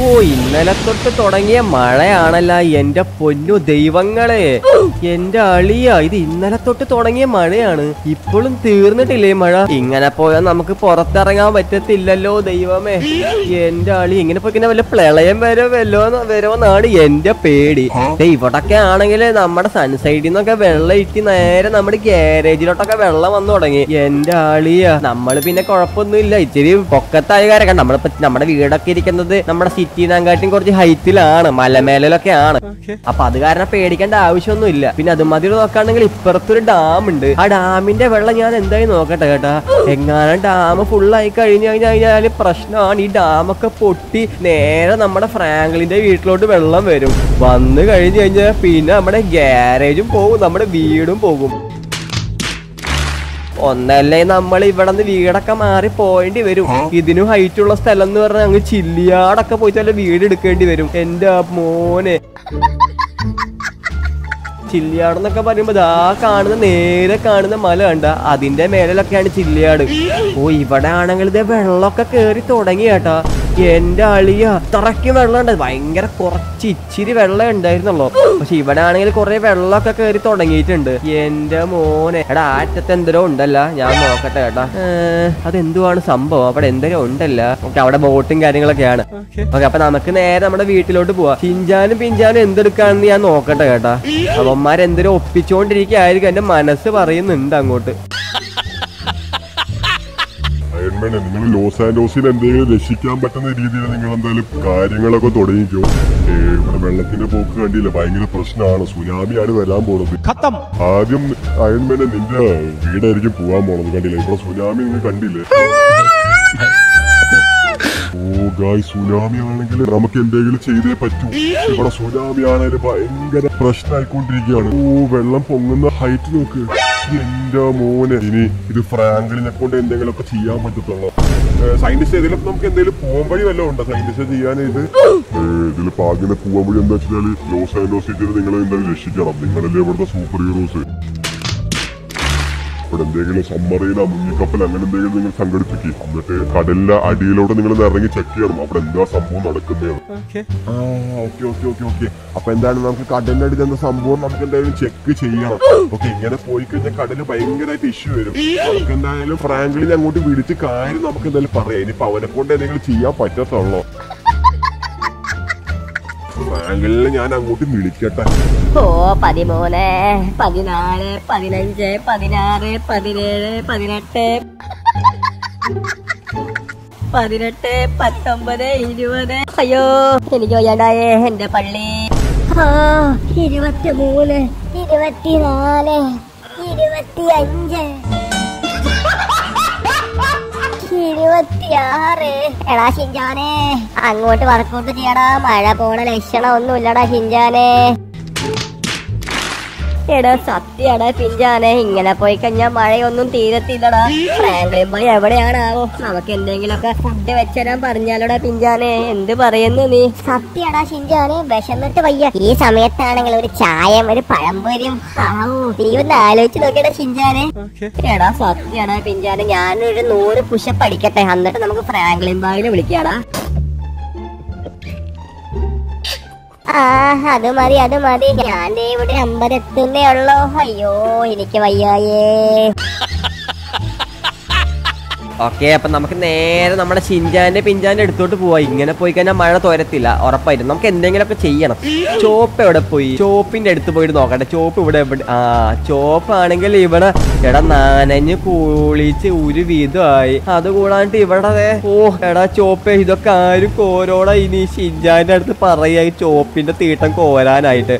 ഇന്നലെ തൊട്ട് തുടങ്ങിയ മഴയാണല്ല എന്റെ പൊന്നു ദൈവങ്ങളെ എന്റെ അളിയ ഇത് ഇന്നലെ തൊട്ട് തുടങ്ങിയ മഴയാണ് ഇപ്പോഴും തീർന്നിട്ടില്ലേ മഴ ഇങ്ങനെ പോയാൽ നമുക്ക് പുറത്തിറങ്ങാൻ പറ്റത്തില്ലല്ലോ ദൈവമേ എന്റെ അളി ഇങ്ങനെ പോയി ഇങ്ങനെ വല്ല പ്രളയം വരെ വല്ലോ വരുമെന്നാണ് എന്റെ പേടി ദേ ഇവിടൊക്കെ ആണെങ്കിൽ നമ്മുടെ സൺസൈഡിൽ നിന്നൊക്കെ വെള്ളം ഇറ്റി നേരെ നമ്മുടെ ഗ്യാരേജിലോട്ടൊക്കെ വെള്ളം വന്നു തുടങ്ങി എന്റെ ആളിയ നമ്മള് പിന്നെ കുഴപ്പമൊന്നുമില്ല ഇച്ചിരി പൊക്കത്തായ കാര്യം നമ്മളിപ്പോ നമ്മുടെ വീടൊക്കെ ഇരിക്കുന്നത് നമ്മുടെ സിറ്റിനാങ്കാട്ടും കുറച്ച് ഹൈറ്റിലാണ് മലമേലൊക്കെ ആണ് അപ്പൊ അത് കാരണം പേടിക്കേണ്ട ആവശ്യമൊന്നുമില്ല പിന്നെ അത് മതി നോക്കുകയാണെങ്കിൽ ഇപ്പുറത്തൊരു ഡാം ഉണ്ട് ആ ഡാമിന്റെ വെള്ളം ഞാൻ എന്തായാലും നോക്കട്ടെ കേട്ടാ എങ്ങാനും ഡാം ഫുള്ളായി കഴിഞ്ഞു കഴിഞ്ഞാല് പ്രശ്നമാണ് ഈ ഡാമൊക്കെ പൊട്ടി നേരെ നമ്മുടെ ഫ്രാങ്ക്ലിന്റെ വീട്ടിലോട്ട് വെള്ളം വരും വന്നു കഴിഞ്ഞു കഴിഞ്ഞാൽ പിന്നെ നമ്മുടെ ഗ്യാരേജും പോകും നമ്മുടെ വീടും പോകും ഒന്നല്ലേ നമ്മൾ ഇവിടെ നിന്ന് വീടൊക്കെ മാറി പോയേണ്ടി വരും ഇതിനും ഹൈറ്റ് ഉള്ള സ്ഥലം എന്ന് പറഞ്ഞാൽ അങ്ങ് ചില്ലിയാടൊക്കെ പോയിട്ട് വല്ല വീട് എടുക്കേണ്ടി വരും എന്റെ മോനെ ചില്ലിയാട് എന്നൊക്കെ പറയുമ്പോ ദാ കാണുന്ന നേരെ കാണുന്ന മല കണ്ട അതിന്റെ മേലിലൊക്കെയാണ് ചില്ലിയാട് ഓ ഇവിടെ ആണെങ്കിൽ ഇതേ വെള്ളമൊക്കെ കേറി തുടങ്ങി കേട്ടാ എന്റെ അളിയ അത്രയ്ക്ക് വെള്ളം ഉണ്ട് ഭയങ്കര കുറച്ച് ഇച്ചിരി വെള്ളം ഉണ്ടായിരുന്നുള്ളൂ പക്ഷെ ഇവിടെ ആണെങ്കിൽ കുറെ വെള്ളമൊക്കെ കേറി തുടങ്ങിയിട്ടുണ്ട് എന്റെ മോനെ എടാ ആറ്റത്ത് എന്തോ ഉണ്ടല്ല ഞാൻ നോക്കട്ടെ കേട്ടാ ഏഹ്, അതെന്തുവാണ് സംഭവം അവിടെ എന്തോ ഉണ്ടല്ല ഓക്കെ അവിടെ ബോട്ടും കാര്യങ്ങളൊക്കെയാണ് ഓക്കെ അപ്പൊ നമുക്ക് നേരെ നമ്മുടെ വീട്ടിലോട്ട് പോവാം ചിഞ്ചാനും പിഞ്ചാനും എന്തെടുക്കാണെന്ന് ഞാൻ നോക്കട്ടെ കേട്ടാ അവന്മാരെന്തൊരു ഒപ്പിച്ചോണ്ടിരിക്കുകയായിരിക്കും എന്റെ മനസ്സ് പറയുന്നുണ്ട് അങ്ങോട്ട് അയൺമാനെ നിങ്ങൾ ലോസ് ആൻഡോസിൽ എന്തെങ്കിലും രക്ഷിക്കാൻ പറ്റുന്ന രീതിയിൽ നിങ്ങൾ എന്തായാലും കാര്യങ്ങളൊക്കെ തുടങ്ങിക്കോ ഏ, ഇവിടെ വെള്ളത്തിന്റെ പോക്ക് കണ്ടില്ല ഭയങ്കര പ്രശ്നമാണ് സുനാമിയാണ് വരാൻ പോണത് ആദ്യം അയൺമാനെ നിന്റെ വീടായിരിക്കും പോവാൻ പോണത് കണ്ടില്ല ഇവിടെ സുനാമി നിങ്ങൾ കണ്ടില്ലേ ഓ ഗായ് സുനാമി ആണെങ്കിൽ നമുക്ക് എന്തെങ്കിലും ചെയ്തേ പറ്റൂ ഇവിടെ സുനാമി ആണെങ്കിൽ ഭയങ്കര പ്രശ്നമായിക്കൊണ്ടിരിക്കുകയാണ് ഓ വെള്ളം പൊങ്ങുന്ന ഹൈറ്റ് നോക്ക് എന്റെ മോനെ ഇനി ഇത് ഫ്രാങ്ക്ലിനെ കൊണ്ട് എന്തെങ്കിലുമൊക്കെ ചെയ്യാൻ പറ്റത്തുള്ളൂ സയന്റിസ്റ്റ് ഏതെങ്കിലും നമുക്ക് എന്തെങ്കിലും പോകാൻ വഴി വല്ലതും ഉണ്ടോ സയന്റിസ്റ്റ് ചെയ്യാനായിട്ട് ഇതിൽ പാകിനെ പോകാൻ വഴി എന്താ വെച്ചാൽ ലോസ് ആൻഡോസ് സിറ്റിയിൽ നിങ്ങൾ എന്തായാലും രക്ഷിക്കണം നിങ്ങളല്ലേ ഇവിടുത്തെ സൂപ്പർ ഹീറോസ് ഇവിടെ എന്തെങ്കിലും സമ്മറിയിലോ മുങ്ങിക്കപ്പൽ അങ്ങനെ എന്തെങ്കിലും നിങ്ങൾ സംഘടിപ്പിക്കും എന്നിട്ട് കടലിലെ അടിയിലോട്ട് നിങ്ങൾ ഒന്ന് ഇറങ്ങി ചെക്ക് ചെയ്യണം അവിടെ എന്താ സംഭവം നടക്കുന്നതാണ് ആ ഓക്കെ ഓക്കെ ഓക്കെ ഓക്കെ അപ്പൊ എന്താണ് നമുക്ക് കടലിന്റെ അടിയിൽ എന്താ സംഭവം നമുക്ക് എന്തായാലും ചെക്ക് ചെയ്യണം ഓക്കെ ഇങ്ങനെ പോയി കഴിഞ്ഞാൽ കടല് ഭയങ്കരമായിട്ട് ഇഷ്യൂ വരും നമുക്ക് എന്തായാലും ഫ്രാങ്ക്ലിനെ അങ്ങോട്ട് വിളിച്ച് കാര്യം നമുക്ക് എന്തായാലും പറയാം ഇനിയിപ്പോ അവനെ കൊണ്ട് എന്തെങ്കിലും ചെയ്യാൻ പറ്റത്തുള്ളൂ ഫ്രാങ്ക്ലിനെ ഞാൻ അങ്ങോട്ട് വിളിക്കട്ടെ ഓ പതിമൂന്ന് പതിനാല് പതിനഞ്ച് പതിനാറ് പതിനേഴ് പതിനെട്ട് പതിനെട്ട് പത്തൊമ്പത് ഇരുപത് അയ്യോ എനിക്ക് വയ്യാണ്ടായേ എന്റെ പള്ളി ആ ഇരുപത്തി മൂന്ന് ഇരുപത്തിനാല് ഇരുപത്തിയഞ്ച് ഇരുപത്തിയാറ് എടാ ഷിഞ്ചാനെ അങ്ങോട്ട് വർക്കൗട്ട് ചെയ്യടാ മഴ പോണ ലക്ഷണം ഒന്നുമില്ലടാ ഷിഞ്ചാനെ എടാ സത്യടാ പിഞ്ചാനെ ഇങ്ങനെ പോയി കഴിഞ്ഞാൽ മഴയൊന്നും തീരത്തില്ലടാ ഫ്രാങ്ക്ലിൻ പോയി എവിടെയാണാവോ നമുക്ക് എന്തെങ്കിലുമൊക്കെ ഫുഡ് വെച്ചരാൻ പറഞ്ഞാലോടാ പിഞ്ചാനെ എന്ത് പറയുന്നു നീ സത്യടാ ഷിഞ്ചാനെ വിശന്നിട്ട് വയ്യ ഈ സമയത്താണെങ്കിൽ ഒരു ചായം ഒരു പഴംപൊരിയും ആവൂ നീ ഒന്ന് ആലോചിച്ച് നോക്കിയടാ ഷിഞ്ചാനെ എടാ സത്യടാ പിഞ്ചാനെ ഞാനൊരു നൂറ് പുഷപ്പ് അടിക്കട്ടെ എന്നിട്ട് നമുക്ക് ഫ്രാങ്ക്ലിൻ ബായിനെ വിളിക്കാടാ ആ അത് മതി അത് മതി ഞാൻ ദേ ഇവിടെ അമ്പതെത്തുന്നേ ഉള്ളൂ അയ്യോ എനിക്ക് വയ്യായേ ഓക്കെ അപ്പൊ നമുക്ക് നേരെ നമ്മുടെ ചിഞ്ചാന്റെ പിഞ്ചാന്റെ അടുത്തോട്ട് പോവാ ഇങ്ങനെ പോയി കഴിഞ്ഞാൽ മഴ തോരത്തില്ല ഉറപ്പായിട്ടും നമുക്ക് എന്തെങ്കിലുമൊക്കെ ചെയ്യണം ചോപ്പ് എവിടെ പോയി ചോപ്പിന്റെ അടുത്ത് പോയിട്ട് നോക്കട്ടെ ചോപ്പ് ഇവിടെ എവിടെ ആ ചോപ്പ് ആണെങ്കിൽ ഇവിടെ എടാ നനഞ്ഞ് കുളിച്ച് ഒരു വിധമായി അത് കൂടാണ്ട് ഇവിടെ ദേ, ഓ എടാ ചോപ്പേ ഇതൊക്കെ ആരും കോരോടാ ഇനി ഷിഞ്ചാന്റെ അടുത്ത് പറയാ ഈ ചോപ്പിന്റെ തീട്ടം കോരാനായിട്ട്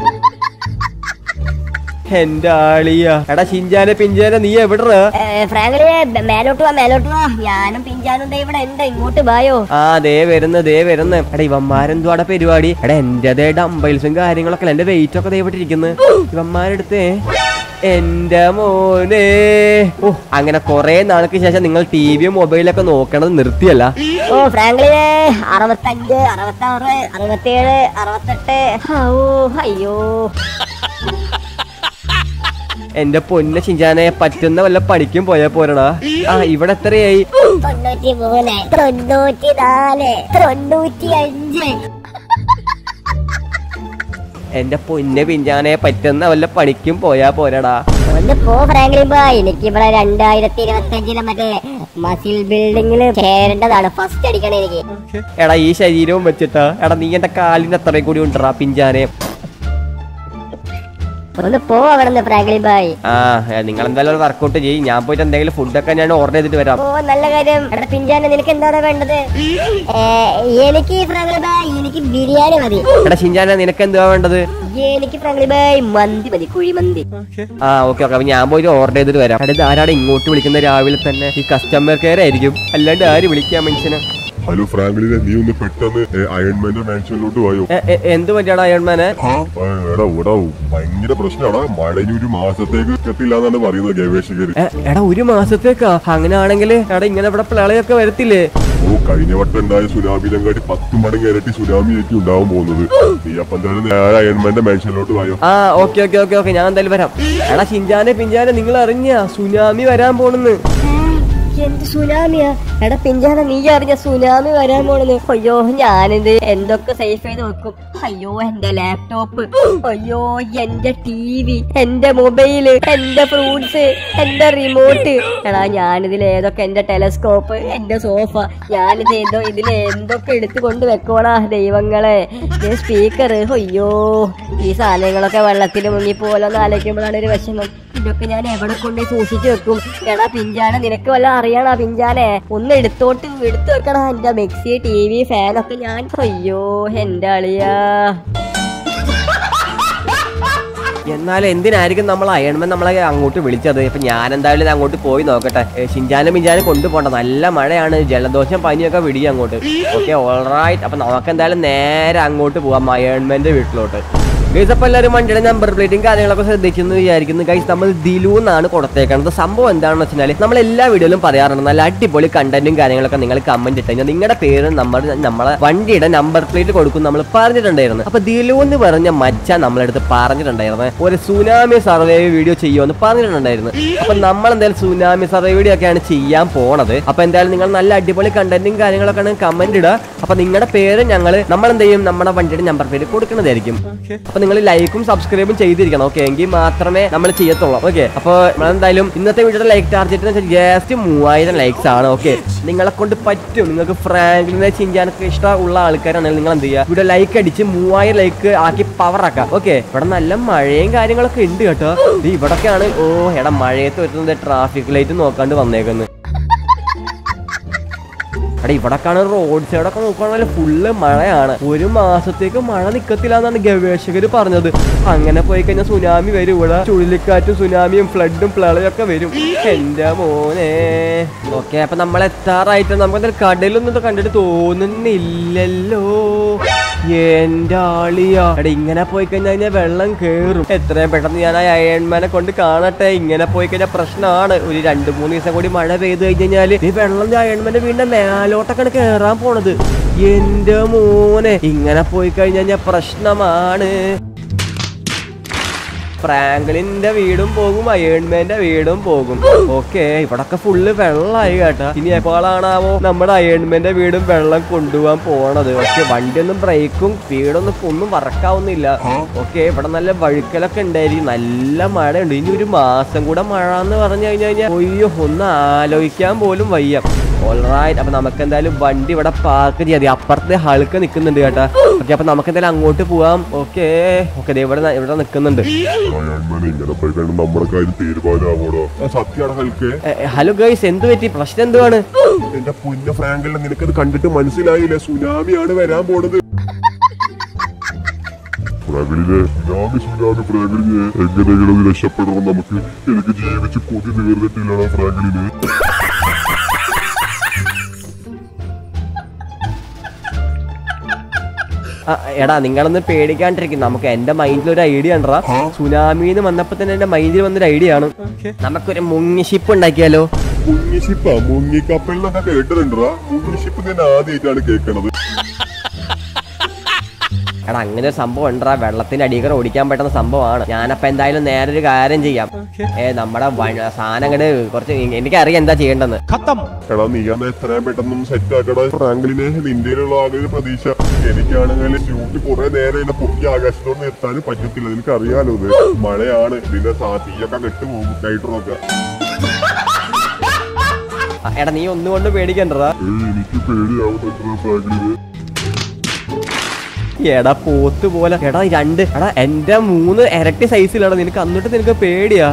എന്റെ ആളിയ എടാ ഷിഞ്ചാനെ പിഞ്ചാനെ നീ എവിടെ ഫ്രാങ്ക്ലിനെ മേലോട്ട് വാ മേലോട്ട് വാ ഞാനും പിഞ്ചാനും ദേ ഇവിടെ ഉണ്ട് ഇങ്ങോട്ട് വായോ ആ ദേ വരുന്നു ദേ വരുന്നു എടാ ഇവന്മാരെന്തുവാടെ പരിപാടി എടാ എന്റെ ഡംബൈൽസും കാര്യങ്ങളൊക്കെ എന്റെ വെയിറ്റ് ഒക്കെ ദൈവട്ട് ഇരിക്കുന്നു ഇവന്മാരെടുത്തേ എന്റെ മോനെ ഓ അങ്ങനെ കൊറേ നാൾക്ക് ശേഷം നിങ്ങൾ ടി വിയും മൊബൈലൊക്കെ നോക്കണത് നിർത്തിയല്ല ഓ ഫ്രാങ്ക്ലിനെ അറുപത്തഞ്ച് അറുപത്താറ് അറുപത്തേഴ് അറുപത്തെട്ട് ഓ അയ്യോ എന്റെ പൊന്ന ചിഞ്ചാനെ പറ്റുന്ന വല്ല പണിക്കും പോയാ പോരടാ ആ ഇവിടെ എത്രയായി തൊണ്ണൂറ്റി മൂന്ന് തൊണ്ണൂറ്റി നാല് തൊണ്ണൂറ്റി അഞ്ച് എന്റെ പൊന്ന പിഞ്ചാനെ പറ്റുന്ന വല്ല പണിക്കും പോയാ പോരടാ ഒന്ന് പോ ഫ്രാങ്ക്ലിൻ ബോയ് എനിക്ക് ഇവിടെ രണ്ടായിരത്തി ഇരുപത്തി അഞ്ചിലെ മറ്റേ മസിൽ ബിൽഡിങ്ങില് ചേരേണ്ടതാണ് ഫസ്റ്റ് അടിക്കണം എനിക്ക് എടാ ഈ ശരീരവും വെച്ചിട്ടാ എടാ നീ എന്റെ കാലിന്റെ അത്രയും കൂടി ഉണ്ടടാ പിഞ്ചാനെ ഒന്ന് പോ അവിടെ നിന്ന് ഫ്രാങ്ക്ലിൻ ബോയ് ആ നിങ്ങൾ എന്തായാലും ഒരു വർക്കൗട്ട് ചെയ്യും ഞാൻ പോയിട്ട് എന്തെങ്കിലും ഫുഡൊക്കെ ഞാൻ ഓർഡർ ചെയ്തിട്ട് വരാം ഓ നല്ല കാര്യം എടാ പിഞ്ചാനെ നിനക്ക് എന്താണ് വേണ്ടത് ഏ, എനിക്ക് ഫ്രാങ്ക്ലിൻ ബോയ് എനിക്ക് ബിരിയാണി മതി എടാ ചിഞ്ചാനെ നിനക്ക് എന്തുവാ വേണ്ടത് എനിക്ക് ഫ്രാങ്ക്ലിൻ ബോയ് മന്തി മതി കുഴിമന്തി ആ ഓക്കെ ഓക്കെ അപ്പൊ ഞാൻ പോയിട്ട് ഓർഡർ ചെയ്തിട്ട് വരാം എടാ ഇത് ആരാണ് ഇങ്ങോട്ട് വിളിക്കുന്ന രാവിലെ തന്നെ ഈ കസ്റ്റമർ കെയർ ആയിരിക്കും അല്ലാണ്ട് ആര് വിളിക്കാൻ മനുഷ്യന് ഹലോ ഫ്രാങ്ക്ലിനെ നീ ഒന്ന് പെട്ടെന്ന് അയൺമാന്റെ മാൻഷനിലോട്ട് പോയോ എ- എ- എന്ത് പറ്റിയാടാ അയൺമാനെ ആ, എടാ ഇവിടെ ഭയങ്കര പ്രശ്നമാടാ മഴ ഇനി ഒരു മാസത്തേക്ക് എത്തില്ല എന്നാണ് പറയുന്നത് ഗവേഷകര് എ, എടാ ഒരു മാസത്തേക്കാ അങ്ങനെ ആണെങ്കിൽ എടാ ഇങ്ങനെ ഇവിടെ പ്രളയമൊക്കെ വരത്തില്ലേ ഓ കഴിഞ്ഞ വട്ടം ഉണ്ടായ സുനാമിയിലെങ്കാട്ടി പത്ത് മടങ്ങ് ഇരട്ടി സുനാമി ആയിരിക്കും ഉണ്ടാവാൻ പോകുന്നത് നീ അപ്പം എന്തായാലും നേരെ അയൺമാന്റെ മാൻഷനിലോട്ട് പോയോ ആ ഓക്കെ ഓക്കെ ഓക്കെ ഓക്കെ ഞാൻ എന്തായാലും വരാം എടാ ചിഞ്ചാനെ പിഞ്ചാനെ നിങ്ങൾ അറിഞ്ഞ സുനാമി വരാൻ പോണെന്ന് എന്ത് സുനാമിയാ എടാ പിഞ്ചാന നീ അറിഞ്ഞ സുനാമി വരാൻ പോണെന്ന് അയ്യോ ഞാനിത് എന്തൊക്കെ സേഫ് ചെയ്ത് വെക്കും അയ്യോ എന്റെ ലാപ്ടോപ്പ് അയ്യോ എന്റെ ടി വി എന്റെ മൊബൈല് എന്റെ ഫ്രൂട്ട്സ് എന്റെ റിമോട്ട് എടാ ഞാനിതിൽ ഏതൊക്കെ എന്റെ ടെലസ്കോപ്പ് എന്റെ സോഫ ഞാനിത് ഏതോ ഇതിൽ എന്തൊക്കെ എടുത്തു കൊണ്ട് വെക്കോടാ ദൈവങ്ങളെ സ്പീക്കർ അയ്യോ ഈ സാധനങ്ങളൊക്കെ വെള്ളത്തിൽ മുങ്ങിപ്പോലെന്ന് ആലോചിക്കുമ്പോഴാണ് ഒരു വിഷമം ഇതൊക്കെ ഞാൻ എവിടെ കൊണ്ട് സൂക്ഷിച്ചു വെക്കും എടാ പിഞ്ചാനെ നിനക്ക് വല്ല അറിയണ പിഞ്ചാനെ ഒന്ന് എടുത്തോട്ട് എടുത്തു വെക്കടാ എന്റെ മിക്സി ടി വി ഫാനൊക്കെ ഞാൻ അയ്യോ എന്റെ അളിയാ എന്നാലും എന്തിനായിരിക്കും നമ്മൾ അയൺമാൻ നമ്മളെ അങ്ങോട്ട് വിളിച്ചത് ഇപ്പൊ ഞാൻ എന്തായാലും ഇത് അങ്ങോട്ട് പോയി നോക്കട്ടെ ഏ, ഷിൻജാനും മിഞ്ചാനും കൊണ്ടുപോണ്ട നല്ല മഴയാണ് ജലദോഷം പനിയൊക്കെ വിടിയും അങ്ങോട്ട് ഓക്കെ ഓൾറൈറ്റ് അപ്പൊ നമുക്ക് എന്തായാലും നേരെ അങ്ങോട്ട് പോവാം അയൺമാന്റെ വീട്ടിലോട്ട് ഗൈസ് അപ്പൊ എല്ലാവരും വണ്ടിയുടെ നമ്പർ പ്ലേറ്റും കാര്യങ്ങളൊക്കെ ശ്രദ്ധിക്കുന്നു വിചാരിക്കുന്നു ഗൈസ് നമ്മൾ ദിലു എന്നാണ് കൊടുത്തേക്കുന്നത് സംഭവം എന്താണെന്ന് വെച്ചാൽ നമ്മൾ എല്ലാ വീഡിയോയിലും പറയാറുണ്ട് നല്ല അടിപൊളി കണ്ടന്റും കാര്യങ്ങളൊക്കെ നിങ്ങൾ കമന്റ് ഇട്ട് കഴിഞ്ഞാൽ നിങ്ങളുടെ പേരും നമ്പർ നമ്മളെ വണ്ടിയുടെ നമ്പർ പ്ലേറ്റ് കൊടുക്കും നമ്മൾ പറഞ്ഞിട്ടുണ്ടായിരുന്നു അപ്പൊ ദിലു എന്ന് പറഞ്ഞ മച്ച നമ്മളെടുത്ത് പറഞ്ഞിട്ടുണ്ടായിരുന്നു ഒരു സുനാമി സർവേ വീഡിയോ ചെയ്യുമെന്ന് പറഞ്ഞിട്ടുണ്ടായിരുന്നു അപ്പൊ നമ്മൾ എന്തായാലും സുനാമി സർവേ വീഡിയോ ഒക്കെയാണ് ചെയ്യാൻ പോണത് അപ്പൊ എന്തായാലും നിങ്ങൾ നല്ല അടിപൊളി കണ്ടന്റും കാര്യങ്ങളൊക്കെയാണ് കമന്റ് ഇടുക അപ്പൊ നിങ്ങളുടെ പേര് ഞങ്ങൾ നമ്മൾ എന്ത് ചെയ്യും നമ്മുടെ വണ്ടിയുടെ നമ്പർ പ്ലേറ്റ് കൊടുക്കുന്നതായിരിക്കും അപ്പൊ നിങ്ങൾ ലൈക്കും സബ്സ്ക്രൈബും ചെയ്തിരിക്കണം ഓക്കെ എങ്കിൽ മാത്രമേ നമ്മൾ ചെയ്യത്തുള്ളൂ ഓക്കെ അപ്പൊ നമ്മളെന്തായാലും ഇന്നത്തെ വീഡിയോയുടെ ലൈക്ക് ടാർഗറ്റ് എന്ന് വെച്ചാൽ ജസ്റ്റ് മൂവായിരം ലൈക്സ് ആണ് ഓക്കെ നിങ്ങളെ കൊണ്ട് പറ്റും നിങ്ങൾക്ക് ഫ്രാങ്കിനെ ചെയ്യാനൊക്കെ ഇഷ്ടമുള്ള ആൾക്കാരാണെങ്കിൽ നിങ്ങൾ എന്ത് ചെയ്യുക വീഡിയോ ലൈക്ക് അടിച്ച് മൂവായിരം ലൈക്ക് ആക്കി പവർ ആക്കാം ഓക്കെ ഇവിടെ നല്ല മഴയും കാര്യങ്ങളൊക്കെ ഉണ്ട് കേട്ടോ ഇത് ഇവിടൊക്കെയാണ് ഓ എടാ മഴയത്ത് വരുന്നത് ട്രാഫിക് ലൈറ്റ് നോക്കാണ്ട് വന്നേക്കുന്നത് എടാ ഇവിടൊക്കെയാണ് റോഡ് സൈഡൊക്കെ നോക്കുകയാണെങ്കിൽ ഫുള്ള് മഴയാണ് ഒരു മാസത്തേക്ക് മഴ നിക്കത്തില്ല എന്നാണ് ഗവേഷകര് പറഞ്ഞത് അങ്ങനെ പോയി കഴിഞ്ഞാൽ സുനാമി വരും ഇവിടെ ചുഴലിക്കാറ്റും സുനാമിയും ഫ്ലഡും പ്രളയൊക്കെ വരും എന്റെ മോനെ ഓക്കെ അപ്പൊ നമ്മൾ എത്താറായിട്ട് നമുക്ക് എന്തായാലും കടലൊന്നും ഇത് കണ്ടിട്ട് തോന്നുന്നില്ലല്ലോ എന്റെ ആളിയാ എടാ ഇങ്ങനെ പോയി കഴിഞ്ഞാൽ കഴിഞ്ഞാൽ വെള്ളം കേറും എത്രയും പെട്ടെന്ന് ഞാൻ ആ അയൺമാനെ കൊണ്ട് കാണട്ടെ ഇങ്ങനെ പോയി കഴിഞ്ഞാൽ പ്രശ്നമാണ് ഒരു രണ്ട് മൂന്ന് ദിവസം കൂടി മഴ പെയ്ത് കഴിഞ്ഞ് കഴിഞ്ഞാല് ഈ വെള്ളം അയൺമാന്റെ വീടിന്റെ മേലോട്ടൊക്കെയാണ് കേറാൻ പോണത് എന്റെ മോനെ ഇങ്ങനെ പോയി കഴിഞ്ഞാൽ പ്രശ്നമാണ് ഫ്രാങ്ക്ലിന്റെ വീടും പോകും അയൺമാന്റെ വീടും പോകും ഓക്കെ ഇവിടൊക്കെ ഫുള്ള് വെള്ളമായി കേട്ടാ ഇനി എപ്പോഴാണാവോ നമ്മുടെ അയൺമാന്റെ വീടും വെള്ളം കൊണ്ടുപോകാൻ പോണത് ഓക്കെ വണ്ടിയൊന്നും ബ്രേക്കും സ്പീഡൊന്നും ഒന്നും വർക്കാവുന്നില്ല ഓക്കെ ഇവിടെ നല്ല വഴുക്കലൊക്കെ ഉണ്ടായിരിക്കും നല്ല മഴയുണ്ട് ഇനി ഒരു മാസം കൂടെ മഴ എന്ന് പറഞ്ഞു കഴിഞ്ഞു കഴിഞ്ഞാൽ ഒയ്യോ ഒന്ന് ആലോചിക്കാൻ പോലും വയ്യ ഓൾറൈറ്റ് അപ്പൊ നമുക്ക് എന്തായാലും വണ്ടി ഇവിടെ പാർക്ക് ചെയ്യാം ദേ അപ്പുറത്തെ ഹൾക്ക് നിൽക്കുന്നുണ്ട് കേട്ടാ ഓക്കെ അപ്പൊ നമുക്ക് എന്തായാലും അങ്ങോട്ട് പോവാം ഓക്കെ ഓക്കെ ഇവിടെ ന- ഇവിടെ നിൽക്കുന്നുണ്ട് അയൺമാൻ ഇങ്ങനെ പോയി കഴിഞ്ഞാൽ നമ്മുടെ കാര്യം തീരുമാനമാവോടോ സത്യാണ് ഹൽക്കേ എ, എ, ഹലോ ഗൈസ് എന്ത് പറ്റി പ്രശ്നം എന്തുവാണ് എന്റെ പൊന്ന ഫ്രാങ്കലിനെ നിനക്കത് കണ്ടിട്ട് മനസ്സിലായില്ലേ സുനാമിയാണ് വരാൻ പോണത് ഫ്രാങ്കലിനെ സുനാമി സുനാമി ഫ്രാങ്കലിനെ എങ്ങനെയെങ്കിലും ഒന്ന് രക്ഷപ്പെടണം നമുക്ക് എനിക്ക് ജീവിച്ച് കൊതി തീർന്നിട്ടില്ലടാ ഫ്രാങ്കലിന് ആ, എടാ നിങ്ങളൊന്ന് പേടിക്കാണ്ടിരിക്കും നമുക്ക് എന്റെ മൈൻഡിൽ ഒരു ഐഡിയ ഉണ്ടറാ സുനാമിന്ന് വന്നപ്പോ തന്നെ എന്റെ മൈൻഡിൽ വന്നൊരു ഐഡിയ ആണ് നമുക്കൊരു മുങ്ങിഷിപ്പ് ഉണ്ടാക്കിയാലോ മുങ്ങിഷിപ്പാ മുങ്ങിക്കപ്പൽ എന്നൊക്കെ കേട്ടിട്ടുണ്ടാ മുങ്ങിഷിപ്പ് ഞാൻ ആദ്യമായിട്ടാണ് കേൾക്കണത് എടാ അങ്ങനെ ഒരു സംഭവം ഉണ്ടാ വെള്ളത്തിന്റെ അടിക്കറ ഓടിക്കാൻ പറ്റുന്ന സംഭവമാണ് ഞാനപ്പോ എന്തായാലും നേരെ ഒരു കാര്യം ചെയ്യാം ഏ നമ്മുടെ വ- സാധനം അങ്ങട് കുറച്ച് എനിക്കറിയാം എന്താ ചെയ്യേണ്ടെന്ന് എടാ നീ അന്ന് എത്രയും പെട്ടെന്ന് സെറ്റ് ആക്കടാ ഫ്രാങ്ക്ലിനെ നിന്റെയിലുള്ള ആകെ ഒരു പ്രതീക്ഷ എനിക്കാണെങ്കിൽ ഷൂട്ട് കുറെ നേരം ഇതിനെ പൊക്കി ആകാശത്തോട് നിർത്താനും പറ്റത്തില്ല നിനക്ക് അറിയാലോ ഇത് മഴയാണ് ഇതിന്റെ സാ- തീയൊക്കെ കെട്ടുപോകും നൈട്രോക്കെ ആ, എടാ നീ ഒന്നുകൊണ്ട് പേടിക്കണ്ടടാ ഏയ് എനിക്ക് പേടിയാവുന്നുണ്ട് ഫ്രാങ്ക്ലിന് എടാ പോത്ത് പോലെ എടാ രണ്ട് എടാ എന്റെ മൂന്ന് ഇരട്ടി സൈസിലാണ് നിനക്ക് എന്നിട്ട് നിനക്ക് പേടിയാ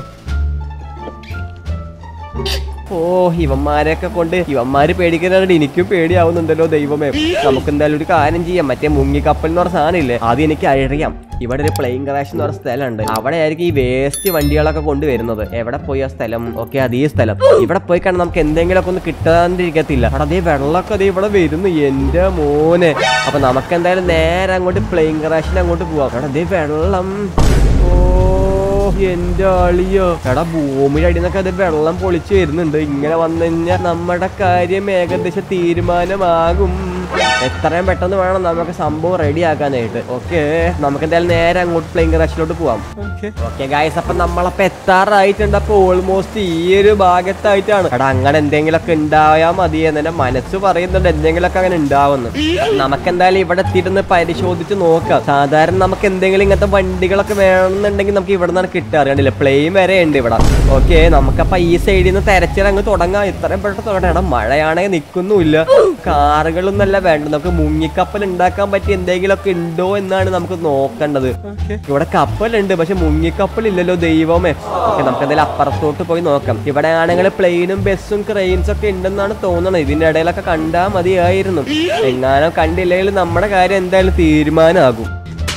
ഓ ഇവന്മാരെയൊക്കെ കൊണ്ട് ഇവന്മാര് പേടിക്കാനായിട്ട് എനിക്കും പേടിയാവുന്നുണ്ടല്ലോ ദൈവമേ നമുക്ക് എന്തായാലും ഒരു കാര്യം ചെയ്യാം മറ്റേ മുങ്ങിക്കപ്പൽ എന്ന് പറഞ്ഞ സാധനം ഇല്ലേ അത് എനിക്ക് അറിയാം ഇവിടെ ഒരു പ്ലെയിൻ ക്രാഷ് എന്ന് പറഞ്ഞ സ്ഥലമുണ്ട് അവിടെ ആയിരിക്കും ഈ വേസ്റ്റ് വണ്ടികളൊക്കെ കൊണ്ടുവരുന്നത് എവിടെ പോയി ആ സ്ഥലം ഓക്കെ അതേ സ്ഥലം ഇവിടെ പോയി കാണാൻ നമുക്ക് എന്തെങ്കിലുമൊക്കെ ഒന്ന് കിട്ടാണ്ടിരിക്കത്തില്ല അവിടെ അതേ വെള്ളമൊക്കെ അതേ ഇവിടെ വരുന്നു എന്റെ മോനെ അപ്പൊ നമുക്ക് എന്തായാലും നേരെ അങ്ങോട്ട് പ്ലെയിൻ ക്രാഷിന് അങ്ങോട്ട് പോവാം അവിടെ അതേ വെള്ളം ഓ എന്റെ അളിയോ എടാ ഭൂമിയുടെ അടിയിൽ നിന്നൊക്കെ അത് വെള്ളം പൊളിച്ചു വരുന്നുണ്ട് ഇങ്ങനെ വന്നു കഴിഞ്ഞാൽ നമ്മുടെ കാര്യം ഏകദേശം തീരുമാനമാകും എത്രയും പെട്ടെന്ന് വേണം നമുക്ക് സംഭവം റെഡി ആക്കാനായിട്ട് ഓക്കെ നമുക്ക് എന്തായാലും നേരെ അങ്ങോട്ട് പ്ലെയിൻ ക്രാഷിലോട്ട് പോവാം ഓക്കെ ഗായ്സ് അപ്പൊ നമ്മളപ്പോ എത്താറായിട്ടുണ്ട് അപ്പൊ ഓൾമോസ്റ്റ് ഈ ഒരു ഭാഗത്തായിട്ടാണ് എടാ അങ്ങനെ എന്തെങ്കിലുമൊക്കെ ഉണ്ടായാൽ മതി എന്ന് എന്റെ മനസ്സ് പറയുന്നുണ്ട് എന്തെങ്കിലുമൊക്കെ അങ്ങനെ ഉണ്ടാവുന്നു നമുക്ക് എന്തായാലും ഇവിടെ എത്തിയിട്ടൊന്ന് പരിശോധിച്ച് നോക്കാം സാധാരണ നമുക്ക് എന്തെങ്കിലും ഇങ്ങനത്തെ വണ്ടികളൊക്കെ വേണമെന്നുണ്ടെങ്കിൽ നമുക്ക് ഇവിടെ നിന്നാണ് കിട്ടുക അറിയണ്ടില്ല പ്ലെയിൻ വരെ ഉണ്ട് ഇവിടെ ഓക്കെ നമുക്കപ്പൊ ഈ സൈഡിൽ നിന്ന് തെരച്ചിൽ അങ്ങ് തുടങ്ങാം ഇത്രയും പെട്ടെന്ന് തുടങ്ങണം എടാ മഴയാണെങ്കിൽ നിൽക്കുന്നുമില്ല കാറുകളൊന്നല്ല വേണ്ട നമുക്ക് മുങ്ങിക്കപ്പൽ ഉണ്ടാക്കാൻ പറ്റിയ എന്തെങ്കിലുമൊക്കെ ഉണ്ടോ എന്നാണ് നമുക്ക് നോക്കേണ്ടത് ഇവിടെ കപ്പലുണ്ട് പക്ഷെ മുങ്ങിക്കപ്പൽ ഇല്ലല്ലോ ദൈവമേ ഓക്കെ നമുക്ക് എന്തായാലും അപ്പുറത്തോട്ട് പോയി നോക്കാം ഇവിടെ ആണെങ്കിൽ പ്ലെയിനും ബസ്സും ക്രെയിൻസ് ഒക്കെ ഉണ്ടെന്നാണ് തോന്നുന്നത് ഇതിന്റെ ഇടയിലൊക്കെ കണ്ടാൽ മതിയായിരുന്നു എങ്ങാനും കണ്ടില്ലെങ്കിൽ നമ്മുടെ കാര്യം എന്തായാലും തീരുമാനമാകും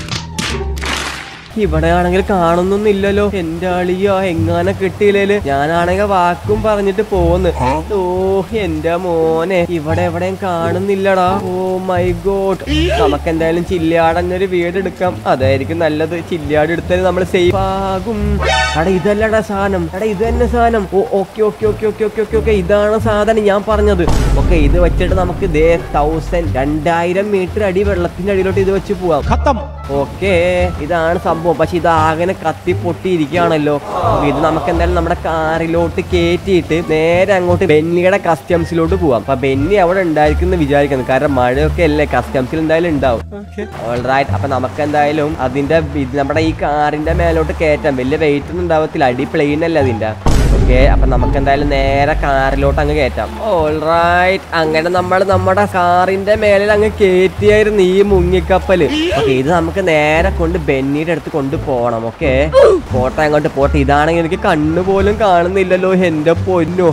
ഇവിടെ ആണെങ്കിൽ കാണുന്നൊന്നുമില്ലല്ലോ എന്റെ അളിയോ എങ്ങാനെ കിട്ടിയില്ലേല് ഞാനാണെങ്കിൽ വാക്കും പറഞ്ഞിട്ട് പോന്ന് ഓ എന്റെ മോനെ ഇവിടെ എവിടെയും കാണുന്നില്ലടാ ഓ മൈ ഗോഡ് നമുക്ക് എന്തായാലും ചില്ലാടന്നൊരു വീട് എടുക്കാം അതായിരിക്കും നല്ലത് ചില്ലാട് എടുത്താൽ നമ്മൾ സേഫ് ആകും എടാ ഇതല്ലടാ സാധനം എടാ ഇത് തന്നെ സാധനം ഓ okay okay okay okay okay okay okay ഇതാണ് സാധനം ഞാൻ പറഞ്ഞത് ഓക്കെ ഇത് വെച്ചിട്ട് നമുക്ക് ദേ തൗസൻഡ് രണ്ടായിരം മീറ്റർ അടി വെള്ളത്തിന്റെ അടിയിലോട്ട് ഇത് വെച്ച് പോവാം ഓക്കെ ഇതാണ് സംഭവം പക്ഷെ ഇത് ആകെ കത്തി പൊട്ടിയിരിക്കുകയാണല്ലോ അപ്പൊ ഇത് നമുക്ക് എന്തായാലും നമ്മുടെ കാറിലോട്ട് കയറ്റിയിട്ട് നേരെ അങ്ങോട്ട് ബെന്നിയുടെ കസ്റ്റംസിലോട്ട് പോവാം അപ്പൊ ബെന്നി അവിടെ ഉണ്ടായിരിക്കും എന്ന് വിചാരിക്കുന്നു കാരണം മഴയൊക്കെ അല്ലേ കസ്റ്റംസിൽ എന്തായാലും ഉണ്ടാവും ഓൾറൈറ്റ് അപ്പൊ നമുക്ക് എന്തായാലും അതിന്റെ ഇത് നമ്മുടെ ഈ കാറിന്റെ മേലോട്ട് കയറ്റാം വലിയ വെയിറ്റ് ഒന്നും ഉണ്ടാവത്തില്ല അടി പ്ലെയിൻ അല്ലേ അതിന്റെ ഓക്കെ അപ്പൊ നമുക്ക് എന്തായാലും നേരെ കാറിലോട്ട് അങ്ങ് കയറ്റാം ഓൾറൈറ്റ് അങ്ങനെ നമ്മൾ നമ്മുടെ കാറിന്റെ മേലിൽ അങ്ങ് കയറ്റിയായിരുന്നു ഈ മുങ്ങിക്കപ്പല് ഓക്കെ ഇത് നമുക്ക് നേരെ കൊണ്ട് ബെന്നിയുടെ അടുത്ത് കൊണ്ടുപോകണം ഓക്കെ പോട്ടെ അങ്ങോട്ട് പോട്ടെ ഇതാണെങ്കിൽ എനിക്ക് കണ്ണു പോലും കാണുന്നില്ലല്ലോ എന്റെ പൊന്നോ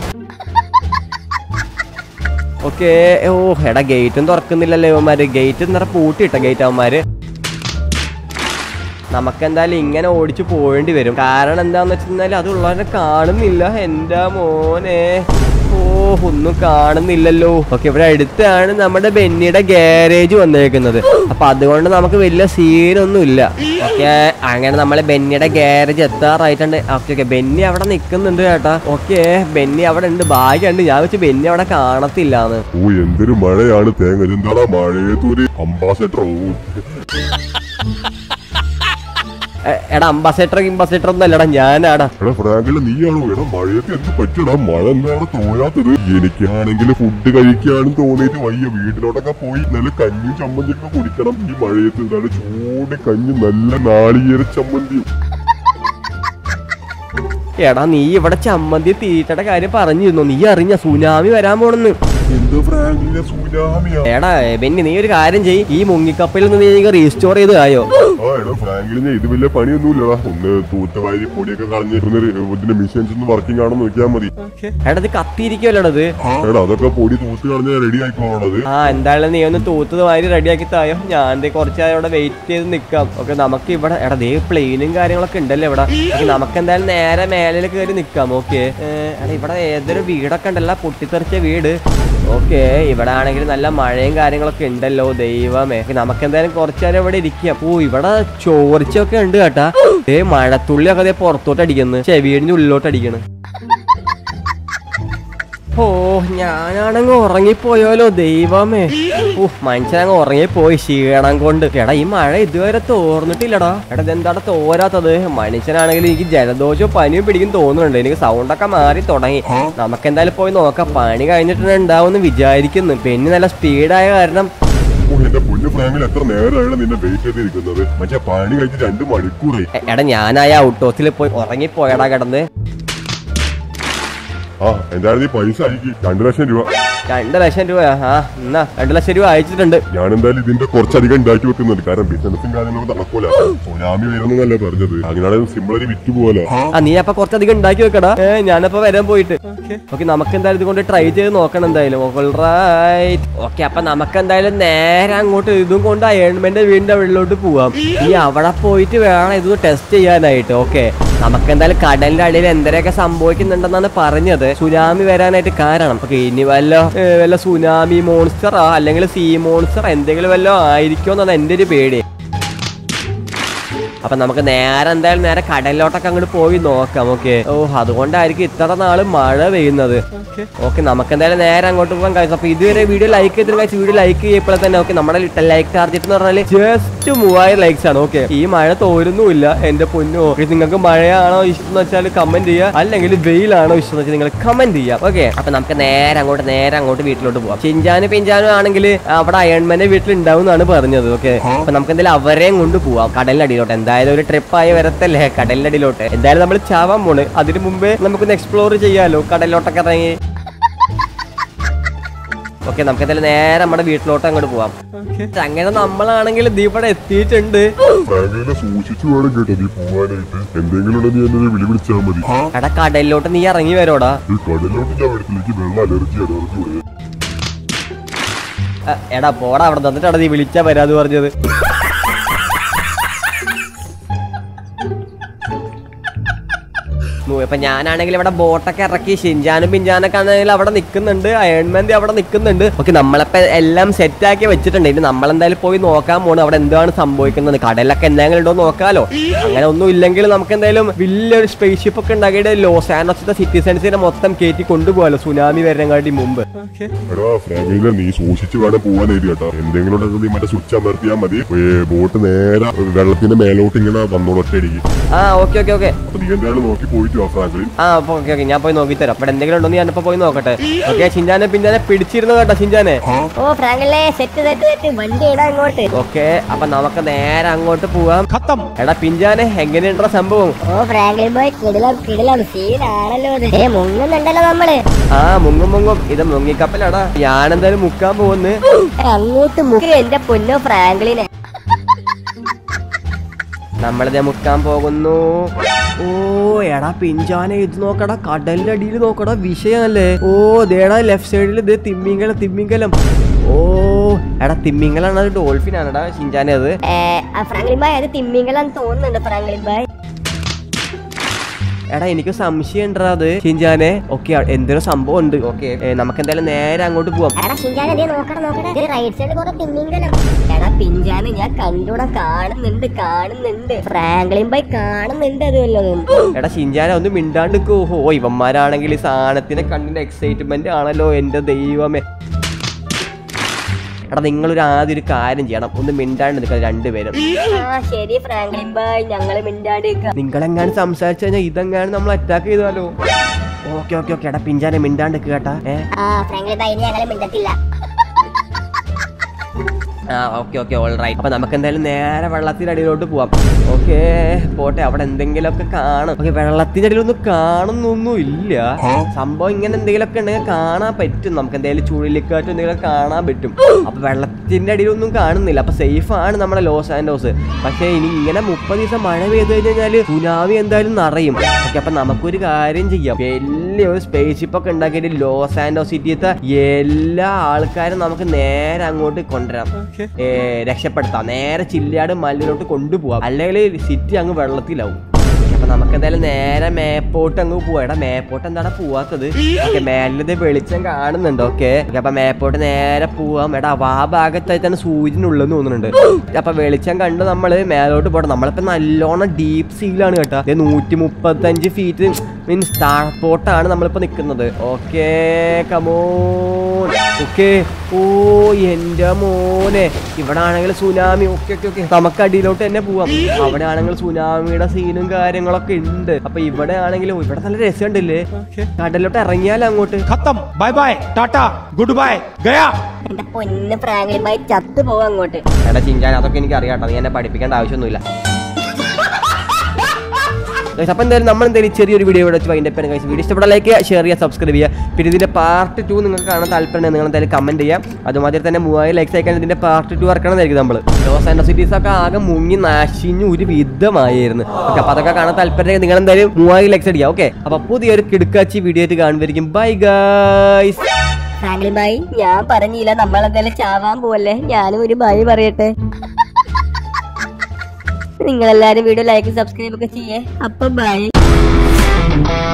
ഓക്കെ ഓ എടാ ഗേറ്റും തുറക്കുന്നില്ലല്ലോ ഇവന്മാര് ഗേറ്റ് നിറ പൂട്ടിയിട്ട ഗേറ്റ് അവന്മാര് നമുക്കെന്തായാലും ഇങ്ങനെ ഓടിച്ചു പോവേണ്ടി വരും കാരണം എന്താന്ന് വെച്ചാൽ അതുള്ളവരെ കാണുന്നില്ല എന്റെ മോനെ ഓ ഒന്നും കാണുന്നില്ലല്ലോ ഓക്കെ ഇവിടെ അടുത്താണ് നമ്മുടെ ബെന്നിയുടെ ഗാരേജ് വന്നേക്കുന്നത് അപ്പൊ അതുകൊണ്ട് നമുക്ക് വലിയ സീനൊന്നും ഇല്ല ഓക്കെ അങ്ങനെ നമ്മള് ബെന്നിയുടെ ഗാരേജ് എത്താറായിട്ടുണ്ട് ഓക്കെ ഓക്കെ ബെന്നി അവിടെ നിൽക്കുന്നുണ്ട് ചേട്ടാ ഓക്കെ ബെന്നി അവിടെ ഉണ്ട് ഭാഗ്യമുണ്ട് ഞാൻ വെച്ച് ബെന്നി അവിടെ കാണത്തില്ലാന്ന് ഓ എന്തൊരു മഴയാണ് തേങ്ങ എന്താടാ മഴയത്തൊരു അംബാസഡർ ഓ എ- എടാ അംബാസഡർ ഇംബാസഡർ ഒന്നും അല്ലടാ ഞാനാടാ എടാ ഫ്രാങ്കില് നീയാണോ എടാ മഴയൊക്കെ എന്ത് പറ്റടാ മഴ എന്താണ് തോരാത്തത് എനിക്കാണെങ്കിൽ ഫുഡ് കഴിക്കാനും തോന്നിയിട്ട് വയ്യ വീട്ടിലോട്ടൊക്കെ പോയി നല്ല കഞ്ഞി ചമ്മന്തിയൊക്കെ കുടിക്കണം ഈ മഴയത്ത് നല്ല ചൂട് കഞ്ഞി നല്ല നാളികേര ചമ്മന്തി എടാ നീ ഇവിടെ ചമ്മന്തി തീറ്റയുടെ കാര്യം പറഞ്ഞിരുന്നു നീ അറിഞ്ഞ സുനാമി വരാൻ പോണെന്ന് എന്ത് ഫ്രാങ്കിലെ സുനാമിയാ എടാ ബെന്നി നീ ഒരു കാര്യം ചെയ്യ് ഈ മുങ്ങിക്കപ്പലിൽ നിന്ന് നീ റീസ്റ്റോർ ചെയ്ത് ആയോ ആ എടാ ഫ്രാങ്കിലിന് ഇത് വലിയ പണിയൊന്നുമില്ലടാ ഒന്ന് തൂത്തവാരി പൊടിയൊക്കെ കളഞ്ഞ് ഒന്ന് രി- ഇതിന്റെ മെഷീൻസ് ഒന്ന് വർക്കിംഗ് ആണെന്ന് നോക്കിയാൽ മതി എടാ ഇത് കത്തിയിരിക്കുമല്ലോ ഇത് എടാ അതൊക്കെ പൊടി തൂത്ത് കളഞ്ഞാൽ റെഡി ആയിക്കോളത് ആ എന്തായാലും നീ ഒന്ന് തൂത്തത് മാതിരി റെഡിയാക്കി തായോ ഞാൻ ദേ കുറച്ച് നേരം ഇവിടെ വെയിറ്റ് ചെയ്ത് നിക്കാം ഓക്കെ നമുക്ക് ഇവിടെ എടാ ദേ പ്ലെയിനും കാര്യങ്ങളൊക്കെ ഉണ്ടല്ലോ ഇവിടെ ഓക്കെ നമുക്ക് എന്തായാലും നേരെ മേലിൽ കയറി നിക്കാം ഓക്കെ എടാ ഇവിടെ ഏതൊരു വീടൊക്കെ ഉണ്ടല്ലോ പൊട്ടിത്തെറിച്ച വീട് ഓക്കെ ഇവിടെ ആണെങ്കിൽ നല്ല മഴയും കാര്യങ്ങളൊക്കെ ഉണ്ടല്ലോ ദൈവമേ ഓക്കേ, നമുക്ക് എന്തായാലും കുറച്ച് നേരം ഇവിടെ ഇരിക്കാം ഓ ഇവിടെ ചോർച്ചയൊക്കെ ഉണ്ട് കേട്ടാ ഏ മഴത്തുള്ളിയൊക്കെ ദേ പുറത്തോട്ട് അടിക്കുന്നു ചെ വീടിന്റെ ഉള്ളിലോട്ട് അടിക്കണ് ഓ ഞാനാണങ്ങ് ഉറങ്ങിപ്പോയാലോ ദൈവമേ ഓ മനുഷ്യനങ്ങ് ഉറങ്ങിപ്പോയി ക്ഷീണം കൊണ്ട് എടാ ഈ മഴ ഇതുവരെ തോർന്നിട്ടില്ലടാ എടാ ഇതെന്താടാ തോരാത്തത് മനുഷ്യനാണെങ്കിൽ എനിക്ക് ജലദോഷവും പനിയും പിടിക്കും തോന്നുന്നുണ്ട് എനിക്ക് സൗണ്ടൊക്കെ മാറി തുടങ്ങി നമുക്ക് എന്തായാലും പോയി നോക്കാം പണി കഴിഞ്ഞിട്ട് ഉണ്ടാവും വിചാരിക്കുന്നു പെണ്ണ് നല്ല സ്പീഡായ കാരണം ഓ എന്റെ പൊന്നു പ്രാങ്കിൽ എത്ര നേരമാണ് നിന്നെ വെയിറ്റ് ചെയ്തിരിക്കുന്നത് മറ്റേ പണി കഴിഞ്ഞ് രണ്ട് മണിക്കൂറായി എ- എടാ ഞാനായ ഔട്ട് ഹൗസിൽ പോയി ഉറങ്ങിപ്പോയടാ കിടന്ന് ആ എന്തായാലും നീ പൈസ അയക്കി രണ്ടു ലക്ഷം രൂപ രണ്ട് ലക്ഷം രൂപയാ ആ എന്നാ രണ്ട് ലക്ഷം രൂപ അയച്ചിട്ടുണ്ട് ഞാൻ എന്തായാലും ഇതിന്റെ കുറച്ചധികം ഉണ്ടാക്കി വെക്കുന്നുണ്ട് കാരണം ബിസിനസ്സും കാര്യങ്ങളൊന്നും നടക്കൂല സുനാമി വരുന്നതല്ലേ പറഞ്ഞത് അങ്ങനെയാണെങ്കിൽ സിമ്പിളായി വിറ്റ് പോലെ ആ നീ അപ്പൊ കുറച്ചധികം ഉണ്ടാക്കി വെക്കടാ ഏ ഞാനപ്പോ വരാൻ പോയിട്ട് ഓക്കെ നമുക്ക് എന്തായാലും ഇതുകൊണ്ട് ട്രൈ ചെയ്ത് നോക്കണം എന്തായാലും റൈറ്റ് ഓക്കെ അപ്പൊ നമുക്ക് എന്തായാലും നേരെ അങ്ങോട്ട് ഇതും കൊണ്ട് അയൺമെന്റ് വീടിന്റെ വെള്ളിലോട്ട് പോവാം ഈ അവിടെ പോയിട്ട് വേണം ഇത് ടെസ്റ്റ് ചെയ്യാനായിട്ട് ഓക്കെ നമുക്ക് എന്തായാലും കടലിന്റെ അടിയിൽ എന്തൊക്കെ സംഭവിക്കുന്നുണ്ടെന്നാണ് പറഞ്ഞത് സുനാമി വരാനായിട്ട് കാരണം ഓക്കെ ഇനി വല്ല ഏ, വല്ല സുനാമി മോൺസ്റ്ററാ അല്ലെങ്കിൽ സീ മോൺസ്റ്റർ എന്തെങ്കിലും വല്ല ആയിരിക്കുമോ എന്നാണ് എന്റെ ഒരു പേടി അപ്പൊ നമുക്ക് നേരെ എന്തായാലും നേരെ കടലിലോട്ടൊക്കെ അങ്ങോട്ട് പോയി നോക്കാം ഓക്കെ ഓ അതുകൊണ്ടായിരിക്കും ഇത്ര നാള് മഴ പെയ്യുന്നത് ഓക്കെ നമുക്ക് എന്തായാലും നേരെ അങ്ങോട്ട് പോകാൻ കഴിയും അപ്പൊ ഇതുവരെ വീഡിയോ ലൈക്ക് ചെയ്തിട്ട് കഴിച്ച് വീഡിയോ ലൈക്ക് ചെയ്യപ്പോൾ തന്നെ ഓക്കെ നമ്മുടെ ലൈക്ക് ടാർജറ്റ് എന്ന് പറഞ്ഞാൽ ജസ്റ്റ് മൂവായിരം ലൈക്സ് ആണ് ഓക്കെ ഈ മഴ തോരുന്നുമില്ല എന്റെ പൊന്നോ ഇത് നിങ്ങൾക്ക് മഴയാണോ ഇഷ്ടം എന്ന് വെച്ചാൽ കമന്റ് ചെയ്യുക അല്ലെങ്കിൽ വെയിലാണോ ഇഷ്ടം എന്ന് വെച്ചാൽ നിങ്ങൾ കമന്റ് ചെയ്യാം ഓക്കെ അപ്പൊ നമുക്ക് നേരെ അങ്ങോട്ട് നേരെ അങ്ങോട്ട് വീട്ടിലോട്ട് പോവാം ചിഞ്ചാനും പിഞ്ചാനും ആണെങ്കിൽ അവിടെ അയൺമന്റെ വീട്ടിൽ ഉണ്ടാവും എന്നാണ് പറഞ്ഞത് ഓക്കെ അപ്പൊ നമുക്ക് എന്തായാലും അവരെയും കൊണ്ട് പോവാം കടലിന്റെ അടിയിലോട്ട് എന്തായാലും ഒരു ട്രിപ്പായി വരത്തല്ലേ കടലിന്റെ അടിയിലോട്ട് എന്തായാലും നമ്മൾ ചാവാൻ പോണ് അതിനു മുമ്പേ നമുക്കൊന്ന് എക്സ്പ്ലോർ ചെയ്യാലോ കടലിലോട്ടൊക്കെ ഇറങ്ങി ഓക്കെ നമുക്ക് എന്തായാലും നേരെ നമ്മുടെ വീട്ടിലോട്ട് അങ്ങോട്ട് പോവാം അങ്ങനെ നമ്മളാണെങ്കിൽ ഇത് ഇവിടെ എത്തിയിട്ടുണ്ട് പ്രാങ്കിനെ സൂക്ഷിച്ചു വേണം കേട്ടോ നീ പോവാനായിട്ട് എന്തെങ്കിലും ഉണ്ടെങ്കിൽ നീ എന്നെ വിളി വിളിച്ചാൽ മതി എടാ കടലിലോട്ട് നീ ഇറങ്ങി വരോടാ ഈ കടലിലോട്ട് ഞാൻ വരത്തിലേക്ക് വെള്ളം അലർജി അലർജി ഉണ്ട് എ, എടാ പോടാ അവിടെ തന്നിട്ടാണ് നീ വിളിച്ചാ വരാന്ന് പറഞ്ഞത് മൂ, ഇപ്പൊ ഞാനാണെങ്കിൽ ഇവിടെ ബോട്ടൊക്കെ ഇറക്കി ഷിൻജാനും പിഞ്ചാനൊക്കെ ആണെങ്കിൽ അവിടെ നിൽക്കുന്നുണ്ട് അയൺമെന്റ് അവിടെ നിൽക്കുന്നുണ്ട് ഓക്കെ നമ്മളിപ്പോ എല്ലാം സെറ്റ് ആക്കി വെച്ചിട്ടുണ്ട് ഇനി നമ്മളെന്തായാലും പോയി നോക്കാൻ പോണ് അവിടെ എന്താണ് സംഭവിക്കുന്നത് കടലിലൊക്കെ എന്തെങ്കിലും ഉണ്ടോ എന്ന് നോക്കാലോ അങ്ങനെ ഒന്നും ഇല്ലെങ്കിൽ നമുക്ക് എന്തായാലും വലിയൊരു സ്പേസ് ഷിപ്പ് ഒക്കെ ഉണ്ടാക്കിയിട്ട് ലോസ് ആൻഡോസിന്റെ സിറ്റിസൺസിനെ മൊത്തം കയറ്റി കൊണ്ടുപോകാലോ സുനാമി വരുന്നതിനെക്കാട്ടി മുമ്പ് എടാ ഫ്രാങ്കിനെ നീ സൂക്ഷിച്ചു വേണം പോവാനായിട്ട് കേട്ടോ എന്തെങ്കിലും ഉണ്ടെങ്കിൽ നീ മറ്റേ സ്വിച്ച് അമർത്തിയാൽ മതി ഏ, ബോട്ട് നേരെ വെള്ളത്തിന്റെ മേലോട്ട് ഇങ്ങനെ വന്നോളൂ ഒറ്റയടിക്ക് ആ ഓക്കെ ഓക്കെ ഓക്കെ അപ്പൊ നീ എന്തായാലും നോക്കി പോയിട്ട് വാ ഫ്രാങ്ക്ലിൻ ആ ഓക്കെ ഓക്കെ ഞാൻ പോയി നോക്കി തരാം അവിടെ എന്തെങ്കിലും ഉണ്ടോ എന്ന് ഞാനിപ്പോ പോയി നോക്കട്ടെ ഓക്കെ ചിഞ്ചാനെ പിഞ്ചാനെ പിടിച്ചിരുന്നു കേട്ടോ ചിഞ്ചാനെ ഓ ഫ്രാങ്കിളെ സെറ്റ് സെറ്റ് സെറ്റ് വണ്ടി ഇടാ ഇങ്ങോട്ട് ഓക്കെ അപ്പൊ നമുക്ക് നേരെ അങ്ങോട്ട് പോവാം എടാ പിഞ്ചാനെ എങ്ങനെയുണ്ടോ സംഭവം ഓ ഫ്രാങ്ക്ലിൻ ബോയ് കിടിലം കിടിലം സീനാണല്ലോ ഇത് ഏ മുങ്ങുന്നുണ്ടല്ലോ നമ്മള് ആ മുങ്ങും മുങ്ങും ഇത് മുങ്ങിക്കപ്പലാടാ ഞാനെന്തായാലും മുക്കാൻ പോകുന്നു ഏ, അങ്ങോട്ട് മുക്കി എന്റെ പൊന്നോ ഫ്രാങ്ക്ലിനെ നമ്മളിതേ മുക്കാൻ പോകുന്നു ഓ എടാ പിഞ്ചാനെ ഇത് നോക്കടാ കടലിന്റെ അടിയിൽ നോക്കടാ വിഷയമല്ലേ ഓ ദേടാ ലെഫ്റ്റ് സൈഡിൽ ഇത് തിമ്മിങ്കലം തിമ്മിങ്കലം ഓ എടാ തിമ്മിങ്കലാണ് അത് ഡോൾഫിൻ ആണെടാ ഷിഞ്ചാനെ അത് ഏ, ആ ഫ്രാങ്ക്ലിൻ ബോയ് അത് തിമ്മിങ്കലാന്ന് തോന്നുന്നുണ്ട് ഫ്രാങ്ക്ലിൻ ബോയ് എടാ എനിക്ക് സംശയം ഉണ്ടടാ അത് ഷിഞ്ചാനെ ഓക്കെ എന്തൊരു സംഭവം ഉണ്ട് ഓക്കെ നമുക്ക് എന്തായാലും നേരെ അങ്ങോട്ട് പോവാം എടാ പിഞ്ചാനെ നീ നോക്കണം നോക്കണേ ഇത് റൈറ്റ് സൈഡിൽ കുറെ തിമ്മിങ്കലം എടാ പിഞ്ചാനെ ഞാൻ കണ്ടൂടെ കാണുന്നുണ്ട് കാണുന്നുണ്ട് ഫ്രാങ്ക്ലിൻ ബോയ് കാണുന്നുണ്ട് അത് വല്ലതും എടാ ഷിഞ്ചാനെ ഒന്ന് മിണ്ടാണ്ട് നിക്കോ. ഓ ഇവന്മാരാണെങ്കിൽ ഈ സാധനത്തിന്റെ കണ്ണിന്റെ എക്സൈറ്റ്മെന്റ് ആണല്ലോ എന്റെ ദൈവമേ എടാ നിങ്ങളൊരു ആദ്യം ഒരു കാര്യം ചെയ്യണം ഒന്ന് മിണ്ടാണ്ട് നിൽക്കുക രണ്ടുപേരും ആ ശരി ഫ്രാങ്ക്ലിൻ ബോയ് ഞങ്ങള് മിണ്ടാണ്ടിരിക്കാം നിങ്ങളെങ്ങാനും സംസാരിച്ചു കഴിഞ്ഞാൽ ഇതെങ്ങാനും നമ്മൾ അറ്റാക്ക് ചെയ്താലോ ഓക്കെ ഓക്കെ ഓക്കെ എടാ പിഞ്ചാനെ മിണ്ടാണ്ട് നിൽക്കുക കേട്ടാ ഏ ആ ഫ്രാങ്ക്ലിൻ ബോയ് ഇനി ഞങ്ങള് മിണ്ടത്തില്ല ആ ഓക്കെ ഓക്കെ ഓൾ റൈറ്റ് അപ്പൊ നമുക്ക് എന്തായാലും നേരെ വെള്ളത്തിന്റെ അടിയിലോട്ട് പോവാം ഓക്കെ പോട്ടെ അവിടെ എന്തെങ്കിലുമൊക്കെ കാണും ഓക്കെ വെള്ളത്തിന്റെ അടിയിലൊന്നും കാണുന്നൊന്നും ഇല്ല സംഭവം ഇങ്ങനെ എന്തെങ്കിലുമൊക്കെ ഉണ്ടെങ്കിൽ കാണാൻ പറ്റും നമുക്ക് എന്തെങ്കിലും ചുഴലിക്കാറ്റും എന്തെങ്കിലും കാണാൻ പറ്റും അപ്പൊ വെള്ളത്തിന്റെ അടിയിലൊന്നും കാണുന്നില്ല അപ്പൊ സേഫ് ആണ് നമ്മുടെ ലോസ് ആൻഡോസ് പക്ഷേ ഇനി ഇങ്ങനെ മുപ്പത് ദിവസം മഴ പെയ്തു കഴിഞ്ഞാല് സുനാമി എന്തായാലും നിറയും ഓക്കെ അപ്പൊ നമുക്കൊരു കാര്യം ചെയ്യാം വലിയൊരു സ്പേസ് ഷിപ്പ് ഒക്കെ ഉണ്ടാക്കിയിട്ട് ലോസ് ആൻഡോസ് സിറ്റിയത്തെ എല്ലാ ആൾക്കാരും നമുക്ക് നേരെ അങ്ങോട്ട് കൊണ്ടുവരാം ഏ, രക്ഷപ്പെടുത്താം നേരെ ചില്ലാട് മല്ലിലോട്ട് കൊണ്ടുപോവാം അല്ലെങ്കിൽ സിറ്റി അങ്ങ് വെള്ളത്തിലാവും അപ്പൊ നമുക്ക് എന്തായാലും നേരെ മേപ്പോട്ട് അങ്ങ് പോവാ എടാ മേപ്പോട്ട് എന്താണ് പോവാത്തത് ഓക്കെ മേലിത് വെളിച്ചം കാണുന്നുണ്ട് ഓക്കെ അപ്പൊ മേപ്പോട്ട് നേരെ പോവാം എടാ ആ ഭാഗത്തായി തന്നെ സൂര്യൻ ഉള്ളെന്ന് തോന്നുന്നുണ്ട് അപ്പൊ വെളിച്ചം കണ്ട് നമ്മള് മേലോട്ട് പോട്ടെ നമ്മളിപ്പോ നല്ലോണം ഡീപ്പ് സീലാണ് കേട്ടോ നൂറ്റി മുപ്പത്തഞ്ച് ഫീറ്റ് മീൻസ് താഴത്തോട്ടാണ് നമ്മളിപ്പോ നിക്കുന്നത് ഓക്കെ കമോൺ ഓക്കെ ഓ എന്റെ മോനെ ഇവിടെ ആണെങ്കിൽ സുനാമി ഓക്കെ ഓക്കെ ഓക്കെ നമുക്ക് അടിയിലോട്ട് തന്നെ പോവാം അവിടെ ആണെങ്കിൽ സുനാമിയുടെ സീനും കാര്യങ്ങളൊക്കെ ഉണ്ട് അപ്പൊ ഇവിടെ ആണെങ്കിലും ഇവിടെ നല്ല രസമുണ്ടല്ലേ കടലിലോട്ട് ഇറങ്ങിയാലോ അങ്ങോട്ട് खत्म bye bye tata good bye गया എന്റെ പൊന്ന് ഫ്രാങ്ക്ലിൻ ബായ് ചത്തു പോവാ അങ്ങോട്ട് എടാ ചിഞ്ചാൻ അതൊക്കെ എനിക്ക് അറിയാട്ടോ നീ എന്നെ പഠിപ്പിക്കേണ്ട ആവശ്യമൊന്നുമില്ല Guys, അപ്പൊ എന്തായാലും നമ്മൾ എന്തായാലും ഈ ചെറിയൊരു വീഡിയോ ഇവിടെ വെച്ച് വൈൻഡപ്പ് ഗൈസ് വീഡിയോ ഇഷ്ടപ്പെട്ട ലൈക്ക് ചെയ്യുക ഷെയർ ചെയ്യുക സബ്സ്ക്രൈബ് ചെയ്യുക പിന്നെ ഇതിന്റെ പാർട്ട് ടു നിങ്ങൾക്ക് കാണാൻ താല്പര്യം നിങ്ങൾ എന്തായാലും കമന്റ് ചെയ്യാം അതുമാതിരി തന്നെ മൂവായിരം ലൈക്സ് അയക്കാൻ ഇതിന്റെ പാർട്ട് ടു ഇറക്കണമെന്നായിരിക്കും നമ്മൾ ലോസ് ആൻഡോസിറ്റീസ് ഒക്കെ ആകെ മുങ്ങി നാശിഞ്ഞു ഒരു വിധമായിരുന്നു ഓക്കെ അപ്പൊ അതൊക്കെ കാണാൻ താല്പര്യം നിങ്ങൾ എന്തായാലും മൂവായിരം ലൈക്സ് അടിക്കുക ഓക്കെ അപ്പൊ പുതിയൊരു കിടുക്കാച്ചി വീഡിയോ ആയിട്ട് കാണുമായിരിക്കും ബൈ ഗൈസ് ഫ്രാങ്ക്ലിൻ ബായ് ഞാൻ പറഞ്ഞില്ല നമ്മൾ എന്തായാലും ചാവാൻ പോവല്ലേ ഞാനും ഒരു ബായ് പറയട്ടെ നിങ്ങളെല്ലാരും വീഡിയോ ലൈക്ക് സബ്സ്ക്രൈബ് ഒക്കെ ചെയ്യേ അപ്പൊ ബൈ